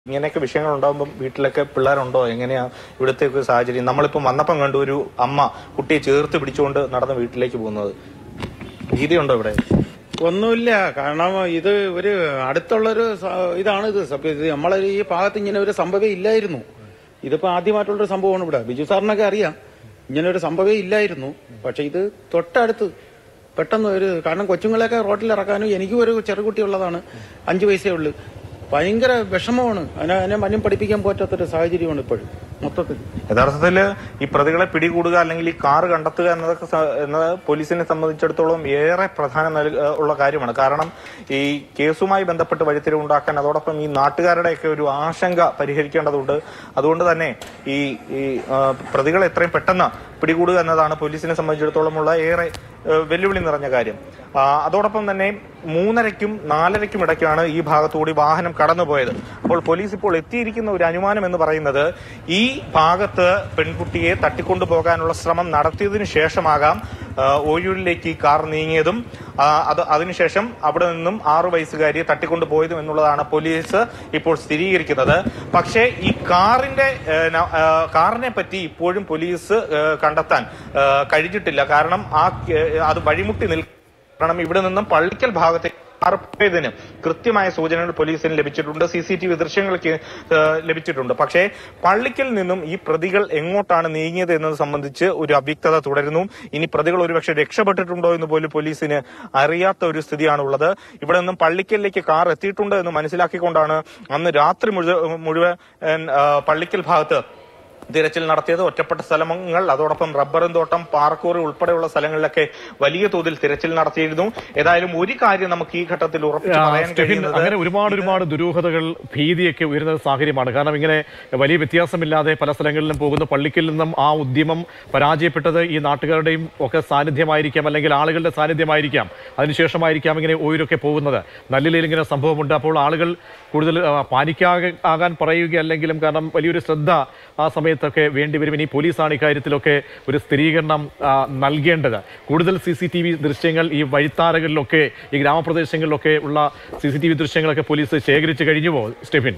ഇങ്ങനെയൊക്കെ വിഷയങ്ങൾ ഉണ്ടാകുമ്പോൾ വീട്ടിലൊക്കെ പിള്ളേരുണ്ടോ എങ്ങനെയാ ഇവിടുത്തെ ഒരു സാഹചര്യം നമ്മളിപ്പം വന്നപ്പം കണ്ടു ഒരു അമ്മ കുട്ടിയെ ചേർത്ത് പിടിച്ചുകൊണ്ട് നടന്ന് വീട്ടിലേക്ക് പോകുന്നത് ഭീതിയുണ്ടോ ഇവിടെ ഒന്നുമില്ല കാരണം ഇത് ഒരു അടുത്തുള്ളൊരു സ- ഇതാണ് ഇത് സബ് ഇത് നമ്മളെ ഈ ഭാഗത്ത് ഇങ്ങനെ ഒരു സംഭവം ഇല്ലായിരുന്നു ഇതിപ്പോ ആദ്യമായിട്ടുള്ളൊരു സംഭവമാണ് ഇവിടെ ബിജു സാറിനൊക്കെ അറിയാം ഇങ്ങനെ ഒരു സംഭവം ഇല്ലായിരുന്നു പക്ഷെ ഇത് തൊട്ടടുത്ത് പെട്ടെന്ന് ഒരു കാരണം കൊച്ചുങ്ങളെയൊക്കെ റോട്ടിൽ ഇറക്കാനും എനിക്കും ഒരു ചെറുകുട്ടി ഉള്ളതാണ് അഞ്ചു വയസ്സേ ഉള്ളു ഭയങ്കര വിഷമമാണ് അതിനെ അതിനെ മന്യം പഠിപ്പിക്കാൻ പറ്റാത്തൊരു സാഹചര്യമാണ് ഇപ്പോഴും മൊത്തത്തിൽ യഥാർത്ഥത്തില് ഈ പ്രതികളെ പിടികൂടുക അല്ലെങ്കിൽ ഈ കാർ കണ്ടെത്തുക എന്നതൊക്കെ സ- എന്നത് പോലീസിനെ സംബന്ധിച്ചിടത്തോളം ഏറെ പ്രധാനം നൽക- ഉള്ള കാര്യമാണ് കാരണം ഈ കേസുമായി ബന്ധപ്പെട്ട് വഴിത്തിരിവുണ്ടാക്കാൻ അതോടൊപ്പം ഈ നാട്ടുകാരുടെയൊക്കെ ഒരു ആശങ്ക പരിഹരിക്കേണ്ടതുണ്ട് അതുകൊണ്ട് തന്നെ ഈ ഈ ആ, പ്രതികളെ എത്രയും പെട്ടെന്ന് പിടികൂടുക എന്നതാണ് പോലീസിനെ സംബന്ധിച്ചിടത്തോളമുള്ള ഏറെ ഏ, വെല്ലുവിളി നിറഞ്ഞ കാര്യം ആ, അതോടൊപ്പം തന്നെ മൂന്നരയ്ക്കും നാലരയ്ക്കും ഇടയ്ക്കാണ് ഈ ഭാഗത്തുകൂടി വാഹനം കടന്നുപോയത് അപ്പോൾ പോലീസ് ഇപ്പോൾ എത്തിയിരിക്കുന്ന ഒരു അനുമാനം എന്ന് പറയുന്നത് ഈ ഭാഗത്ത് പെൺകുട്ടിയെ തട്ടിക്കൊണ്ടുപോകാനുള്ള ശ്രമം നടത്തിയതിനു ശേഷമാകാം ആ, ഓയൂരിലേക്ക് ഈ കാർ നീങ്ങിയതും ആ, അത് അതിനുശേഷം അവിടെ നിന്നും ആറു വയസ്സുകാരിയെ തട്ടിക്കൊണ്ടുപോയതും എന്നുള്ളതാണ് പോലീസ് ഇപ്പോൾ സ്ഥിരീകരിക്കുന്നത് പക്ഷേ ഈ കാറിന്റെ ഏ, ന- ആ, കാറിനെ പറ്റി ഇപ്പോഴും പോലീസ് ഏ, കണ്ടെത്താൻ ഏ, കഴിഞ്ഞിട്ടില്ല കാരണം ആ കേ- അത് വഴിമുട്ടി നിൽ കാരണം ഇവിടെ നിന്നും പള്ളിക്കൽ ഭാഗത്തേക്ക് കാർ പോയതിന് കൃത്യമായ സൂചനകൾ പോലീസിന് ലഭിച്ചിട്ടുണ്ട് സി സി ടി വി ദൃശ്യങ്ങൾക്ക് ഏഹ്, ലഭിച്ചിട്ടുണ്ട് പക്ഷേ പള്ളിക്കൽ നിന്നും ഈ പ്രതികൾ എങ്ങോട്ടാണ് നീങ്ങിയത് എന്നത് സംബന്ധിച്ച് ഒരു അവ്യക്തത തുടരുന്നു ഇനി പ്രതികൾ ഒരുപക്ഷെ രക്ഷപ്പെട്ടിട്ടുണ്ടോ എന്ന് പോലും പോലീസിന് അറിയാത്ത ഒരു സ്ഥിതിയാണുള്ളത് ഇവിടെ നിന്നും പള്ളിക്കലിലേക്ക് കാർ എത്തിയിട്ടുണ്ട് എന്ന് മനസ്സിലാക്കിക്കൊണ്ടാണ് അന്ന് രാത്രി മുഴുവൻ മുഴുവൻ ആ, പള്ളിക്കൽ ഭാഗത്ത് തിരച്ചിൽ നടത്തിയത് ഒറ്റപ്പെട്ട സ്ഥലങ്ങൾ അതോടൊപ്പം റബ്ബറും തോട്ടം പാറക്കൂറി ഉൾപ്പെടെയുള്ള സ്ഥലങ്ങളിലൊക്കെ വലിയ തോതിൽ തിരച്ചിൽ നടത്തിയിരുന്നു ഏതായാലും ഒരു കാര്യം നമുക്ക് ഈ ഘട്ടത്തിൽ ഉറപ്പിച്ച് ആ, പറയാൻ സ്റ്റെഫിൻ കഴിയുന്നത് അങ്ങനെ ഒരുപാട് ഒരുപാട് ദുരൂഹതകൾ ഭീതിയൊക്കെ ഉയരുന്ന സാഹചര്യമാണ് കാരണം ഇങ്ങനെ വലിയ വ്യത്യാസമില്ലാതെ പല സ്ഥലങ്ങളിലും പോകുന്ന പള്ളിക്കിൽ നിന്നും ആ ഉദ്യമം പരാജയപ്പെട്ടത് ഈ നാട്ടുകാരുടെയും ഒക്കെ സാന്നിധ്യമായിരിക്കാം അല്ലെങ്കിൽ ആളുകളുടെ സാന്നിധ്യമായിരിക്കാം അതിനുശേഷമായിരിക്കാം ഇങ്ങനെ ഓയിലൊക്കെ പോകുന്നത് നല്ലിലയിൽ ഇങ്ങനെ സംഭവമുണ്ട് അപ്പോൾ ആളുകൾ കൂടുതൽ ആ, പാനിക്കാക ആകാൻ പറയുകയല്ലെങ്കിലും കാരണം വലിയൊരു ശ്രദ്ധ ആ സമയത്തൊക്കെ വേണ്ടിവരും ഇനി പോലീസാണ് ഇക്കാര്യത്തിലൊക്കെ ഒരു സ്ഥിരീകരണം ആ, നൽകേണ്ടത് കൂടുതൽ സി സി ടി വി ദൃശ്യങ്ങൾ ഈ വഴിത്താരകളിലൊക്കെ ഈ ഗ്രാമപ്രദേശങ്ങളിലൊക്കെ ഉള്ള സി സി ടി വി ദൃശ്യങ്ങളൊക്കെ പോലീസ് ശേഖരിച്ചു കഴിഞ്ഞുവോ സ്റ്റെഫിൻ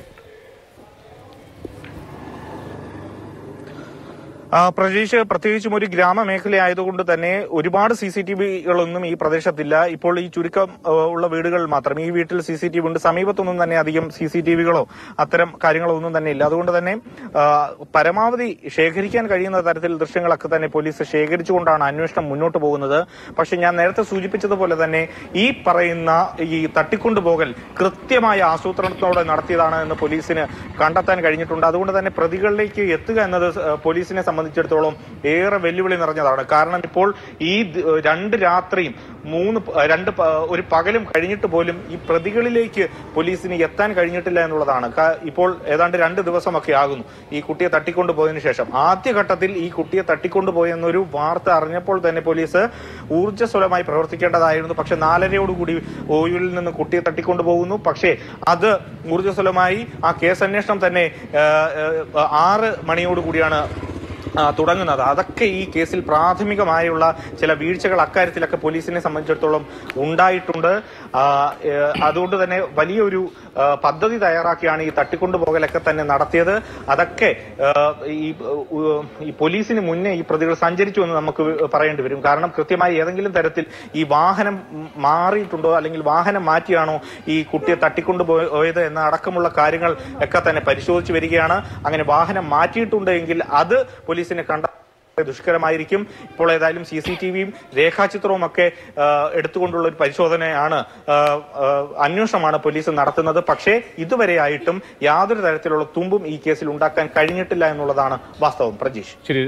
ആ, പ്രജീഷ് പ്രത്യേകിച്ചും ഒരു ഗ്രാമമേഖല ആയതുകൊണ്ട് തന്നെ ഒരുപാട് സി സി ടി വികളൊന്നും ഈ പ്രദേശത്തില്ല ഇപ്പോൾ ഈ ചുരുക്കം ആ, ഉള്ള വീടുകൾ മാത്രം ഈ വീട്ടിൽ സി സി ടി വി ഉണ്ട് സമീപത്തൊന്നും തന്നെ അധികം സി സി ടി വികളോ അത്തരം കാര്യങ്ങളോ ഒന്നും തന്നെ ഇല്ല അതുകൊണ്ട് തന്നെ ആ, പരമാവധി ശേഖരിക്കാൻ കഴിയുന്ന തരത്തിൽ ദൃശ്യങ്ങളൊക്കെ തന്നെ പോലീസ് ശേഖരിച്ചുകൊണ്ടാണ് അന്വേഷണം മുന്നോട്ട് പോകുന്നത് പക്ഷെ ഞാൻ നേരത്തെ സൂചിപ്പിച്ചതുപോലെ തന്നെ ഈ പറയുന്ന ഈ തട്ടിക്കൊണ്ടുപോകൽ കൃത്യമായ ആസൂത്രണത്തോടെ നടത്തിയതാണ് എന്ന് പോലീസിന് കണ്ടെത്താൻ കഴിഞ്ഞിട്ടുണ്ട് അതുകൊണ്ട് തന്നെ പ്രതികളിലേക്ക് എത്തുക എന്നത് ഏഹ്, പോലീസിനെ സംബന്ധിച്ചിടത്തോളം ഏറെ വെല്ലുവിളി നിറഞ്ഞതാണ് കാരണം ഇപ്പോൾ ഈ ദ- രണ്ട് രാത്രിയും മൂന്ന് പ- രണ്ട് പ- ഒരു പകലും കഴിഞ്ഞിട്ട് പോലും ഈ പ്രതികളിലേക്ക് പോലീസിന് എത്താൻ കഴിഞ്ഞിട്ടില്ല എന്നുള്ളതാണ് കാ- ഇപ്പോൾ ഏതാണ്ട് രണ്ട് ദിവസമൊക്കെ ആകുന്നു ഈ കുട്ടിയെ തട്ടിക്കൊണ്ടുപോയതിനു ശേഷം ആദ്യഘട്ടത്തിൽ ഈ കുട്ടിയെ തട്ടിക്കൊണ്ടുപോയെന്നൊരു വാർത്ത അറിഞ്ഞപ്പോൾ തന്നെ പോലീസ് ഊർജ്ജസ്വലമായി പ്രവർത്തിക്കേണ്ടതായിരുന്നു പക്ഷെ നാലരയോടുകൂടി ഓയൂരിൽ നിന്ന് കുട്ടിയെ തട്ടിക്കൊണ്ടുപോകുന്നു പക്ഷേ അത് ഊർജ്ജസ്വലമായി ആ കേസ് അന്വേഷണം തന്നെ ആ, ആ, ആറ് മണിയോടുകൂടിയാണ് ആ, തുടങ്ങുന്നത് അതൊക്കെ ഈ കേസിൽ പ്രാഥമികമായുള്ള ചില വീഴ്ചകൾ അക്കാര്യത്തിലൊക്കെ പോലീസിനെ സംബന്ധിച്ചിടത്തോളം ഉണ്ടായിട്ടുണ്ട് ആ, ഏ, അതുകൊണ്ട് തന്നെ വലിയൊരു ആ, പദ്ധതി തയ്യാറാക്കിയാണ് ഈ തട്ടിക്കൊണ്ടുപോകലൊക്കെ തന്നെ നടത്തിയത് അതൊക്കെ ആ, ഈ ഉ, ഈ പോലീസിന് മുന്നേ ഈ പ്രതികൾ സഞ്ചരിച്ചു എന്ന് നമുക്ക് പറയേണ്ടി വരും കാരണം കൃത്യമായി ഏതെങ്കിലും തരത്തിൽ ഈ വാഹനം മാറിയിട്ടുണ്ടോ അല്ലെങ്കിൽ വാഹനം മാറ്റിയാണോ ഈ കുട്ടിയെ തട്ടിക്കൊണ്ടുപോയത് എന്ന അടക്കമുള്ള കാര്യങ്ങൾ ഒക്കെ തന്നെ പരിശോധിച്ചു വരികയാണ് അങ്ങനെ വാഹനം മാറ്റിയിട്ടുണ്ടെങ്കിൽ അത് പോലീസിനെ കണ്ട ദുഷ്കരമായിരിക്കും ഇപ്പോൾ ഏതായാലും സി സി ടി വിയും രേഖാചിത്രവും ഒക്കെ ആ, എടുത്തുകൊണ്ടുള്ള ഒരു പരിശോധനയാണ് ആ, ആ, അന്വേഷണമാണ് പോലീസ് നടത്തുന്നത് പക്ഷേ ഇതുവരെയായിട്ടും യാതൊരു തരത്തിലുള്ള തുമ്പും ഈ കേസിൽ ഉണ്ടാക്കാൻ കഴിഞ്ഞിട്ടില്ല എന്നുള്ളതാണ് വാസ്തവം പ്രജീഷ് ശരി